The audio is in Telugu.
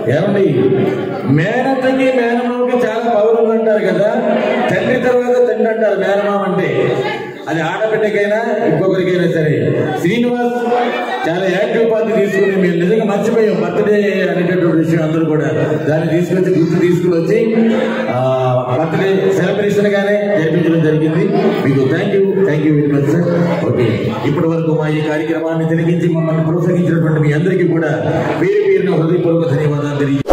ఏమండి మేనత్తకి మేనమామకి చాలా పౌరం అంటారు కదా తండ్రి తర్వాత తండ్రి అంటారు మేనమామ అంటే అది ఆడబిడ్డకైనా ఇంకొకరికైనా సరే శ్రీనివాస్ చాలా యాక్టివ్ పార్టీ తీసుకుని మేము నిజంగా మర్చిపోయాం బర్త్డే అనేటటువంటి విషయం అందరూ కూడా దాన్ని తీసుకొచ్చి గుర్తు తీసుకుని వచ్చి బర్త్డే సెలబ్రేషన్ గానే జరిపించడం జరిగింది మీకు thank you thank you very much sir okay ఇప్పటి వరకు మా ఈ కార్యక్రమాన్ని తిరిగించి మమ్మల్ని ప్రోత్సహించినటువంటి మీ అందరికీ కూడా పేరు పేరున హృదయపూర్వక ధన్యవాదాలు తెలియ